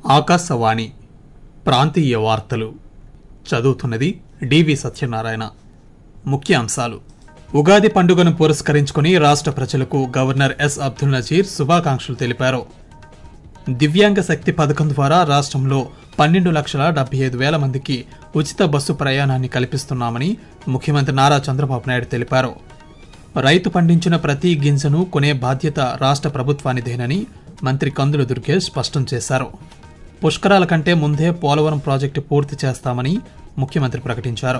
ఆకాశవాణి ప్రాంతీయ వార్తలు చదువుతున్నది డివి సత్యనారాయణ ముఖ్యాంశాలు ఉగాది పండుగను పురస్కరించుకుని రాష్ట్ర ప్రజలకు గవర్నర్ ఎస్ అబ్దుల్ నజీర్ శుభాకాంక్షలు తెలిపారు దివ్యాంగ శక్తి పథకం ద్వారా రాష్ట్రంలో పన్నెండు లక్షల డెబ్బై ఐదు వేల మందికి ఉచిత బస్సు ప్రయాణాన్ని కల్పిస్తున్నామని ముఖ్యమంత్రి నారా చంద్రబాబు నాయుడు తెలిపారు రైతు పండించిన ప్రతి గింజను కొనే బాధ్యత రాష్ట్ర ప్రభుత్వానిదేనని మంత్రి కందుల దుర్గేష్ స్పష్టం చేశారు పుష్కరాల కంటే ముందే పోలవరం ప్రాజెక్టు పూర్తి చేస్తామని ముఖ్యమంత్రి ప్రకటించారు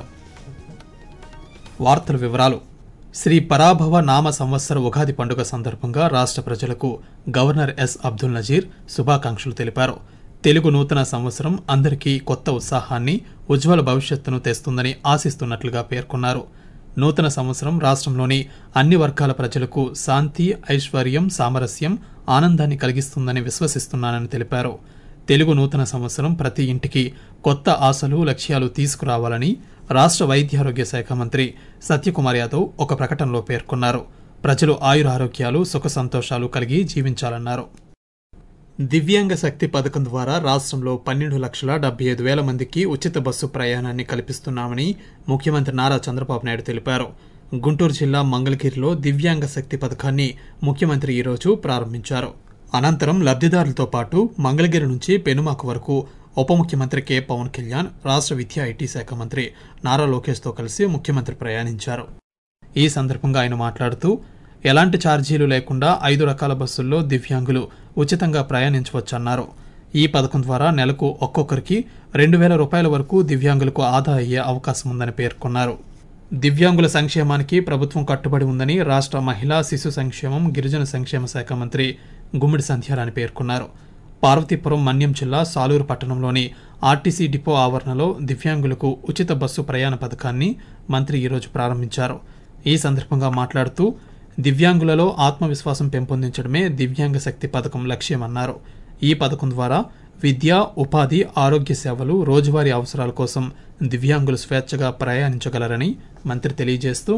వార్తల వివరాలు శ్రీ పరాభవ నామ సంవత్సర ఉగాది పండుగ సందర్భంగా రాష్ట్ర ప్రజలకు గవర్నర్ ఎస్ అబ్దుల్ నజీర్ శుభాకాంక్షలు తెలిపారు తెలుగు నూతన సంవత్సరం అందరికీ కొత్త ఉత్సాహాన్ని ఉజ్వల భవిష్యత్తును తెస్తుందని ఆశిస్తున్నట్లుగా పేర్కొన్నారు నూతన సంవత్సరం రాష్ట్రంలోని అన్ని వర్గాల ప్రజలకు శాంతి ఐశ్వర్యం సామరస్యం ఆనందాన్ని కలిగిస్తుందని విశ్వసిస్తున్నానని తెలిపారు తెలుగు నూతన సంవత్సరం ప్రతి ఇంటికి కొత్త ఆశలు లక్ష్యాలు తీసుకురావాలని రాష్ట్ర వైద్యారోగ్య శాఖ మంత్రి సత్యకుమార్ యాదవ్ ఒక ప్రకటనలో పేర్కొన్నారు ప్రజలు ఆయురారోగ్యాలు సుఖ సంతోషాలు కలిగి జీవించాలన్నారు దివ్యాంగ శక్తి పథకం ద్వారా రాష్ట్రంలో పన్నెండు లక్షల డెబ్బై ఐదు వేల మందికి ఉచిత బస్సు ప్రయాణాన్ని కల్పిస్తున్నామని ముఖ్యమంత్రి నారా చంద్రబాబు నాయుడు తెలిపారు గుంటూరు జిల్లా మంగళగిరిలో దివ్యాంగ శక్తి పథకాన్ని ముఖ్యమంత్రి ఈరోజు ప్రారంభించారు అనంతరం లబ్ధిదారులతో పాటు మంగళగిరి నుంచి పెనుమాక వరకు ఉప ముఖ్యమంత్రి కె పవన్ కళ్యాణ్ రాష్ట్ర విద్యా ఐటీ శాఖ మంత్రి నారా లోకేష్తో కలిసి ముఖ్యమంత్రి ప్రయాణించారు ఈ సందర్భంగా ఆయన మాట్లాడుతూ ఎలాంటి ఛార్జీలు లేకుండా ఐదు రకాల బస్సుల్లో దివ్యాంగులు ఉచితంగా ప్రయాణించవచ్చన్నారు ఈ పథకం ద్వారా నెలకు ఒక్కొక్కరికి రెండు వేల రూపాయల వరకు దివ్యాంగులకు ఆదా అయ్యే అవకాశం ఉందని పేర్కొన్నారు దివ్యాంగుల సంక్షేమానికి ప్రభుత్వం కట్టుబడి ఉందని రాష్ట్ర మహిళా శిశు సంక్షేమం గిరిజన సంక్షేమ శాఖ మంత్రి గుమ్మిడి సంధ్యారాణి పేర్కొన్నారు పార్వతీపురం మన్యం జిల్లా సాలూరు పట్టణంలోని ఆర్టీసీ డిపో ఆవరణలో దివ్యాంగులకు ఉచిత బస్సు ప్రయాణ పథకాన్ని మంత్రి ఈరోజు ప్రారంభించారు ఈ సందర్భంగా మాట్లాడుతూ దివ్యాంగులలో ఆత్మవిశ్వాసం పెంపొందించడమే దివ్యాంగ శక్తి పథకం లక్ష్యమన్నారు ఈ పథకం ద్వారా విద్య ఉపాధి ఆరోగ్య సేవలు రోజువారీ అవసరాల కోసం దివ్యాంగులు స్వేచ్ఛగా ప్రయాణించగలరని మంత్రి తెలియజేస్తూ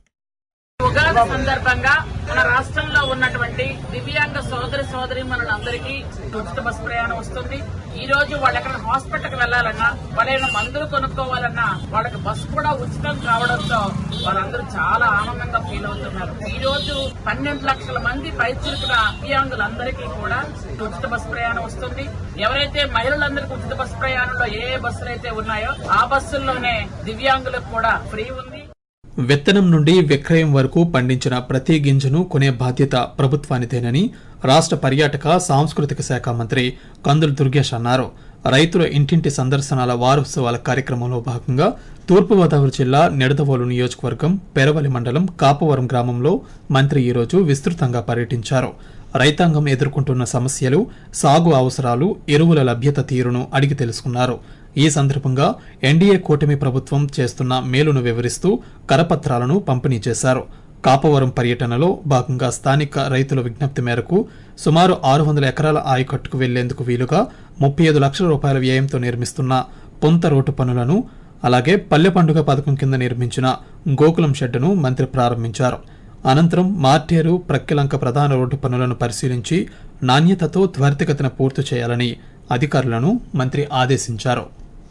ఉగాది సందర్భంగా మన రాష్ట్రంలో ఉన్నటువంటి దివ్యాంగ సోదరి సోదరి మనందరికీ ఉచిత బస్సు ప్రయాణం వస్తుంది ఈ రోజు వాళ్ళు ఎక్కడ హాస్పిటల్ కి వెళ్లాలన్నా వాళ్ళైనా మందులు కొనుక్కోవాలన్నా వాళ్ళకి బస్సు కూడా ఉచితం కావడంతో వాళ్ళందరూ చాలా ఆనందంగా ఫీల్ అవుతున్నారు ఈ రోజు పన్నెండు లక్షల మంది పైచిలుకున్న దివ్యాంగులందరికీ కూడా ఉచిత బస్సు ప్రయాణం వస్తుంది ఎవరైతే మహిళలందరికీ ఉచిత బస్సు ప్రయాణంలో ఏ ఏ బస్సులు అయితే ఉన్నాయో ఆ బస్సుల్లోనే దివ్యాంగులకు కూడా ఫ్రీ ఉంది విత్తనం నుండి విక్రయం వరకు పండించిన ప్రతి గింజను కొనే బాధ్యత ప్రభుత్వానిదేనని రాష్ట్ర పర్యాటక సాంస్కృతిక శాఖ మంత్రి కందుల దుర్గేష్ అన్నారు రైతుల ఇంటింటి సందర్శనాల వారోత్సవాల కార్యక్రమంలో భాగంగా తూర్పుగోదావరి జిల్లా నిడదవోలు నియోజకవర్గం పెరవలి మండలం కాపవరం గ్రామంలో మంత్రి ఈరోజు విస్తృతంగా పర్యటించారు రైతాంగం ఎదుర్కొంటున్న సమస్యలు సాగు అవసరాలు ఎరువుల లభ్యత తీరును అడిగి తెలుసుకున్నారు ఈ సందర్భంగా ఎన్డీఏ కూటమి ప్రభుత్వం చేస్తున్న మేలును వివరిస్తూ కరపత్రాలను పంపిణీ చేశారు కాపవరం పర్యటనలో భాగంగా స్థానిక రైతుల విజ్ఞప్తి మేరకు సుమారు ఆరు వందల ఎకరాల ఆయకట్టుకు వెళ్లేందుకు వీలుగా ముప్పై ఐదు లక్షల రూపాయల వ్యయంతో నిర్మిస్తున్న పొంత రోడ్డు పనులను అలాగే పల్లె పండుగ పథకం కింద నిర్మించిన గోకులం షెడ్డును మంత్రి ప్రారంభించారు అనంతరం మార్టేరు ప్రక్కిలంక ప్రధాన రోడ్డు పనులను పరిశీలించి నాణ్యతతో త్వరితగతిన పూర్తి చేయాలని అధికారులను మంత్రి ఆదేశించారు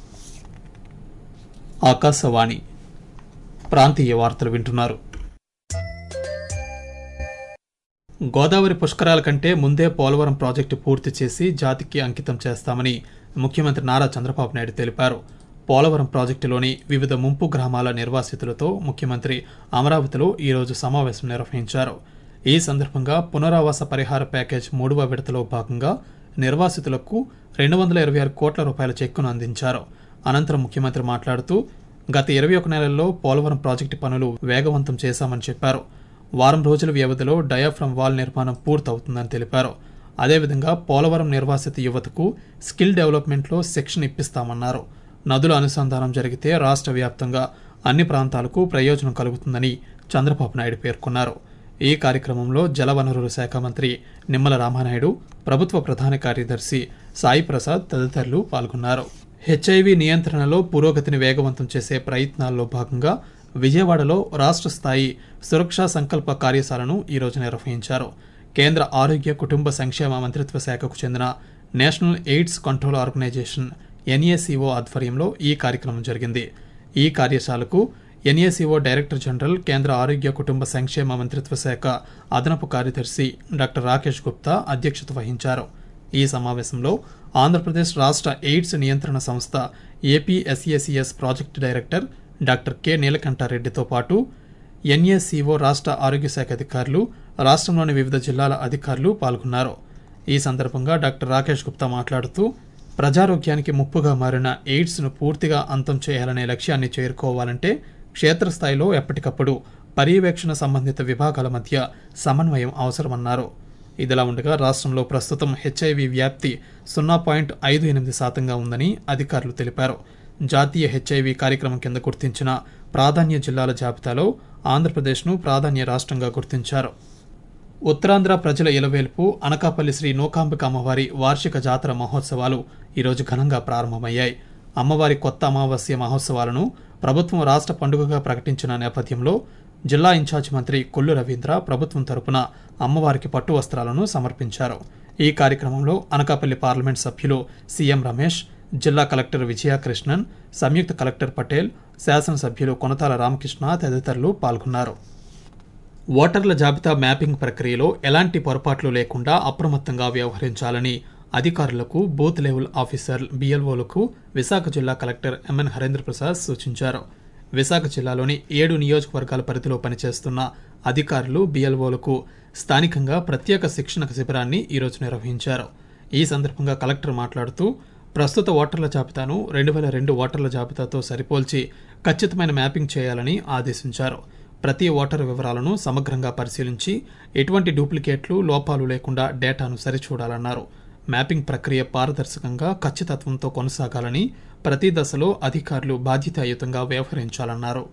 ఆకాశవాణి ప్రాంతీయ వార్తలు వింటున్నారు గోదావరి పుష్కరాల కంటే ముందే పోలవరం ప్రాజెక్టు పూర్తి చేసి జాతికి అంకితం చేస్తామని ముఖ్యమంత్రి నారా చంద్రబాబు నాయుడు తెలిపారు పోలవరం ప్రాజెక్టులోని వివిధ ముంపు గ్రామాల నిర్వాసితులతో ముఖ్యమంత్రి అమరావతిలో ఈరోజు సమావేశం నిర్వహించారు ఈ సందర్భంగా పునరావాస పరిహార ప్యాకేజ్ మూడవ విడతలో భాగంగా నిర్వాసితులకు రెండు వందల ఇరవై ఆరు కోట్ల రూపాయల చెక్కును అందించారు అనంతరం ముఖ్యమంత్రి మాట్లాడుతూ గత ఇరవై ఒక నెలల్లో పోలవరం ప్రాజెక్టు పనులు వేగవంతం చేశామని చెప్పారు వారం రోజుల వ్యవధిలో డయాఫ్రమ్ వాల్ నిర్మాణం పూర్తవుతుందని తెలిపారు అదేవిధంగా పోలవరం నిర్వాసిత యువతకు స్కిల్ డెవలప్మెంట్లో శిక్షణ ఇప్పిస్తామన్నారు నదుల అనుసంధానం జరిగితే రాష్ట్ర వ్యాప్తంగా అన్ని ప్రాంతాలకు ప్రయోజనం కలుగుతుందని చంద్రబాబు నాయుడు పేర్కొన్నారు ఈ కార్యక్రమంలో జలవనరుల శాఖ మంత్రి నిమ్మల రామానాయుడు ప్రభుత్వ ప్రధాన కార్యదర్శి సాయి ప్రసాద్ తదితరులు పాల్గొన్నారు హెచ్ఐవి నియంత్రణలో పురోగతిని వేగవంతం చేసే ప్రయత్నాల్లో భాగంగా విజయవాడలో రాష్ట్ర స్థాయి సురక్షా సంకల్ప కార్యశాలను ఈరోజు నిర్వహించారు కేంద్ర ఆరోగ్య కుటుంబ సంక్షేమ మంత్రిత్వ శాఖకు చెందిన National AIDS Control Organisation NACO ఆధ్వర్యంలో ఈ కార్యక్రమం జరిగింది ఈ కార్యశాలకు ఎన్ఏసిఓ డైరెక్టర్ జనరల్ కేంద్ర ఆరోగ్య కుటుంబ సంక్షేమ మంత్రిత్వ శాఖ అదనపు కార్యదర్శి డాక్టర్ రాకేష్ గుప్తా అధ్యక్షత వహించారు ఈ సమావేశంలో ఆంధ్రప్రదేశ్ రాష్ట్ర ఎయిడ్స్ నియంత్రణ సంస్థ APSACS project director doctor K నీలకంఠారెడ్డితో పాటు ఎన్ఏసిఓ రాష్ట్ర ఆరోగ్య శాఖ అధికారులు రాష్ట్రంలోని వివిధ జిల్లాల అధికారులు పాల్గొన్నారు ఈ సందర్భంగా డాక్టర్ రాకేష్ గుప్తా మాట్లాడుతూ ప్రజారోగ్యానికి ముప్పుగా మారిన ఎయిడ్స్ను పూర్తిగా అంతం చేయాలనే లక్ష్యాన్ని చేరుకోవాలంటే క్షేత్రస్థాయిలో ఎప్పటికప్పుడు పర్యవేక్షణ సంబంధిత విభాగాల మధ్య సమన్వయం అవసరమన్నారు ఇదిలా ఉండగా రాష్ట్రంలో ప్రస్తుతం హెచ్ఐవి వ్యాప్తి సున్నా పాయింట్ ఐదు ఎనిమిది శాతంగా ఉందని అధికారులు తెలిపారు జాతీయ హెచ్ఐవి కార్యక్రమం కింద గుర్తించిన ప్రాధాన్య జిల్లాల జాబితాలో ఆంధ్రప్రదేశ్ను ప్రాధాన్య రాష్ట్రంగా గుర్తించారు ఉత్తరాంధ్ర ప్రజల ఇలవేల్పు అనకాపల్లి శ్రీ నూకాంబిక అమ్మవారి వార్షిక జాతర మహోత్సవాలు ఈరోజు ఘనంగా ప్రారంభమయ్యాయి అమ్మవారి కొత్త అమావాస్య మహోత్సవాలను ప్రభుత్వం రాష్ట్ర పండుగగా ప్రకటించిన నేపథ్యంలో జిల్లా ఇన్ఛార్జ్ మంత్రి కొల్లు రవీంద్ర ప్రభుత్వం తరపున అమ్మవారికి పట్టు వస్త్రాలను సమర్పించారు ఈ కార్యక్రమంలో అనకాపల్లి పార్లమెంట్ సభ్యులు సీఎం రమేష్ జిల్లా కలెక్టర్ విజయకృష్ణన్ సంయుక్త కలెక్టర్ పటేల్ శాసనసభ్యులు కొనతాల రామకృష్ణ తదితరులు పాల్గొన్నారు ఓటర్ల జాబితా మ్యాపింగ్ ప్రక్రియలో ఎలాంటి పొరపాట్లు లేకుండా అప్రమత్తంగా వ్యవహరించాలని అధికారులకు బూత్ లెవెల్ ఆఫీసర్ బిఎల్ఓలకు విశాఖ జిల్లా కలెక్టర్ ఎంఎన్ హరేంద్ర ప్రసాద్ సూచించారు విశాఖ జిల్లాలోని ఏడు నియోజకవర్గాల పరిధిలో పనిచేస్తున్న అధికారులు బిఎల్ఓలకు స్థానికంగా ప్రత్యేక శిక్షణ శిబిరాన్ని ఈరోజు నిర్వహించారు ఈ సందర్భంగా కలెక్టర్ మాట్లాడుతూ ప్రస్తుత ఓటర్ల జాబితాను రెండు వేల రెండు ఓటర్ల జాబితాతో సరిపోల్చి ఖచ్చితమైన మ్యాపింగ్ చేయాలని ఆదేశించారు ప్రతి ఓటరు వివరాలను సమగ్రంగా పరిశీలించి ఎటువంటి డూప్లికేట్లు లోపాలు లేకుండా డేటాను సరిచూడాలన్నారు మ్యాపింగ్ ప్రక్రియ పారదర్శకంగా ఖచ్చితత్వంతో కొనసాగాలని ప్రతి దశలో అధికారులు బాధ్యతాయుతంగా వ్యవహరించాలన్నారు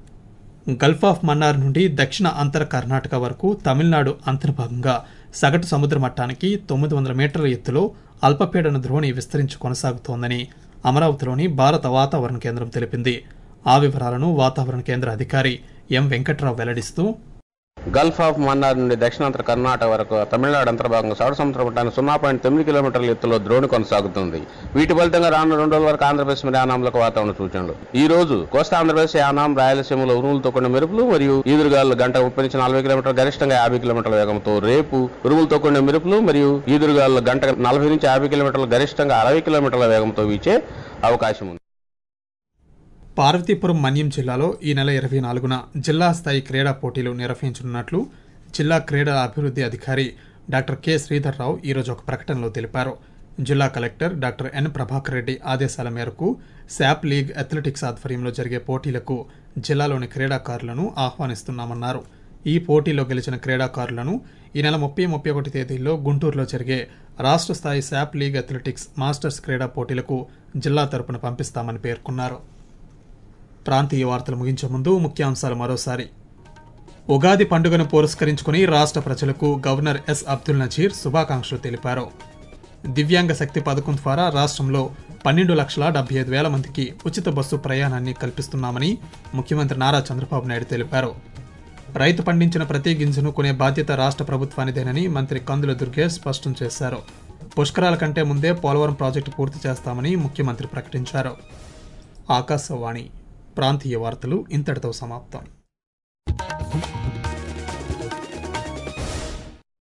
గల్ఫ్ ఆఫ్ మన్నార్ నుండి దక్షిణ అంతర కర్ణాటక వరకు తమిళనాడు అంతర్భాగంగా సగటు సముద్ర మట్టానికి తొమ్మిది వందల మీటర్ల ఎత్తులో అల్పపీడన ద్రోణి విస్తరించి కొనసాగుతోందని అమరావతిలోని భారత వాతావరణ కేంద్రం తెలిపింది ఆ వివరాలను వాతావరణ కేంద్ర అధికారి ఎం వెంకట్రావు వెల్లడిస్తూ గల్ఫ్ ఆఫ్ మన్నార్ నుండి దక్షిణాంతర కర్ణాటక వరకు తమిళనాడు అంతర్భాగంగా సౌర సముద్ర మట్టానికి సున్నా పాయింట్ తొమ్మిది కిలోమీటర్ల ఎత్తులో ద్రోణి కొనసాగుతుంది వీటి ఫలితంగా రానున్న రెండు రోజుల వరకు ఆంధ్రప్రదేశ్ మరియు యానాంలకు వాతావరణ సూచనలు ఈ రోజు కోస్తా ఆంధ్రప్రదేశ్ యానాం రాయలసీమలో ఉరుములతో కూడిన మెరుపులు మరియు ఈదురుగాలు గంట ముప్పై నుంచి నలభై కిలోమీటర్ల గరిష్టంగా యాభై కిలోమీటర్ల వేగంతో రేపు ఉరుములతో కూడిన మెరుపులు మరియు ఈదురుగాలు గంట నలభై నుంచి యాభై కిలోమీటర్ల గరిష్టంగా అరవై కిలోమీటర్ల వేగంతో వీచే అవకాశం ఉంది పార్వతీపురం మన్యం జిల్లాలో ఈ నెల ఇరవై నాలుగున జిల్లా స్థాయి క్రీడా పోటీలు నిర్వహించనున్నట్లు జిల్లా క్రీడల అభివృద్ధి అధికారి డాక్టర్ కె శ్రీధర్రావు ఈరోజు ఒక ప్రకటనలో తెలిపారు జిల్లా collector doctor N Prabhakar Reddy ఆదేశాల మేరకు శాప్ లీగ్ అథ్లెటిక్స్ ఆధ్వర్యంలో జరిగే పోటీలకు జిల్లాలోని క్రీడాకారులను ఆహ్వానిస్తున్నామన్నారు ఈ పోటీలో గెలిచిన క్రీడాకారులను ఈ నెల ముప్పై ముప్పై ఒకటి తేదీల్లో గుంటూరులో జరిగే రాష్ట్ర స్థాయి శాప్ లీగ్ అథ్లెటిక్స్ మాస్టర్స్ క్రీడా పోటీలకు జిల్లా తరపున పంపిస్తామని పేర్కొన్నారు ప్రాంతీయ వార్తలు ముగించే ముందు ముఖ్యాంశాలు మరోసారి ఉగాది పండుగను పురస్కరించుకుని రాష్ట్ర ప్రజలకు గవర్నర్ ఎస్ అబ్దుల్ నజీర్ శుభాకాంక్షలు తెలిపారు దివ్యాంగ శక్తి పథకం ద్వారా రాష్ట్రంలో పన్నెండు లక్షల డెబ్బై ఐదు వేల మందికి ఉచిత బస్సు ప్రయాణాన్ని కల్పిస్తున్నామని ముఖ్యమంత్రి నారా చంద్రబాబు నాయుడు తెలిపారు రైతు పండించిన ప్రతి గింజను కొనే బాధ్యత రాష్ట్ర ప్రభుత్వానిదేనని మంత్రి కందుల దుర్గేష్ స్పష్టం చేశారు పుష్కరాల కంటే ముందే పోలవరం ప్రాజెక్టు పూర్తి చేస్తామని ముఖ్యమంత్రి ప్రకటించారు ఆకాశవాణి ప్రాంతీయ వార్తలు ఇంతటితో సమాప్తం